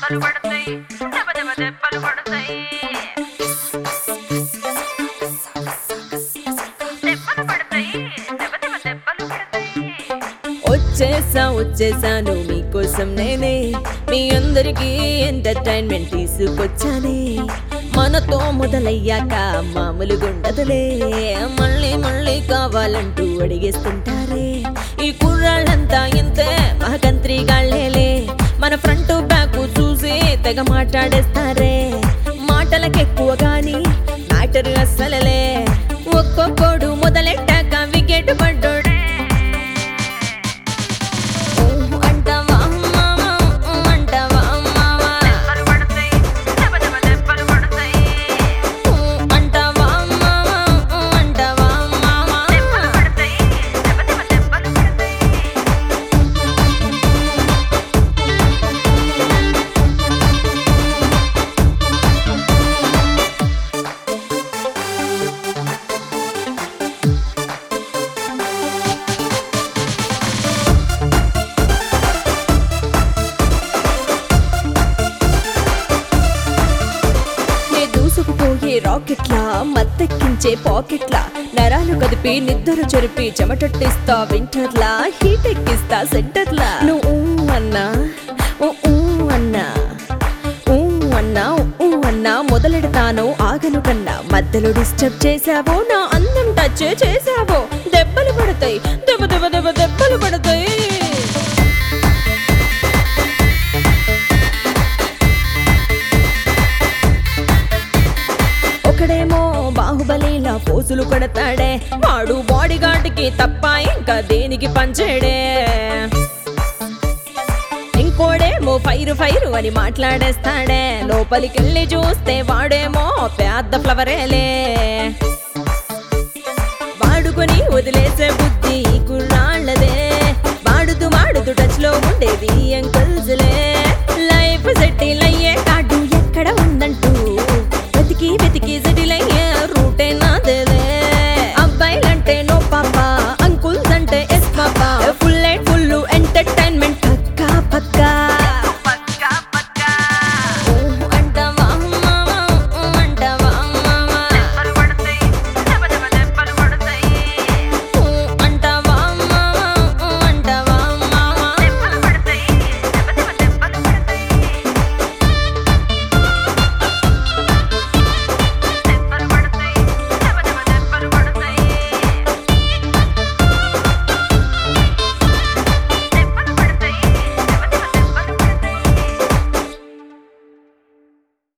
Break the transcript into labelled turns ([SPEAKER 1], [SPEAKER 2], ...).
[SPEAKER 1] దెబ్బలు పడతాయి దెబ్బ దెబ్బ దెబ్బలు పడతాయి దెబ్బలు పడతాయి దెబ్బ దెబ్బ దెబ్బలు పడతాయి
[SPEAKER 2] వచ్చేసా వచ్చేసాను మీకోసం నేనే మీ అందరికీ ఎంటర్టైన్మెంట్ తీసుకొచ్చానే మనతో మొదలయ్యాక మామూలు గుండదులే మళ్ళీ మళ్ళీ కావాలంటూ అడిగేస్తుంటారే ఈ కుర్రాళ్ళంతా ఇంతే మహకంత్రి గాళ్ళేలే మన ఫ్రంట్ బ్యాక్ చూసి తెగ మాట్లాడేస్తారే మాటలకెక్కువ గాని మ్యాటర్ అస్సలలే ఒక్కొక్కడు మొదలెట్టాక వికెట్ పడ్డోడే ఊహు అంటావా మావా, ఊ అంటావా మావా?
[SPEAKER 1] దెబ్బలు పడతాయి దెబ్బ దెబ్బ దెబ్బలు పడతాయి
[SPEAKER 2] ఊ అంటావా మావా, ఊ అంటావా మావా?
[SPEAKER 1] దెబ్బలు పడతాయి దెబ్బ దెబ్బ దెబ్బలు పడతాయి
[SPEAKER 2] నే దూసుకుపోయే రాకెట్లా మత్తెక్కించే పాకెట్లా నరాలు కదిపి నిద్ర చెరిపి చెమటొట్టిస్తా వింటర్లా హీట్ ఎక్కిస్తా సెంటర్లా నువ్వు ఊ అన్నా ఊ ఊ అన్నా ఊ అన్నా ఊ అన్నా మొదలెడతాను ఆగను కన్నా మధ్యలో డిస్టర్బ్ చేసావో నా అందం టచ్ చేసావో దెబ్బలు పడతాయి దెబ్బ దెబ్బ దెబ్బ దెబ్బలు పడతాయి ఒకడేమో బాహుబలిలా పోజులు కొడతాడే వాడు బాడీ గార్డ్కి తప్ప ఇంకా దేనికి పంచేడే ఇంకోడేమో ఫైరు ఫైరు అని మాట్లాడేస్తాడే లోపలికెళ్ళి చూస్తే వాడేమో పెద్ద ఫ్లవరేలే వాడుకొని వదిలేసే బుద్ధి ఈ కుర్రాళ్ళదే వాడుతూ వాడుతూ టచ్ లో ఉండేది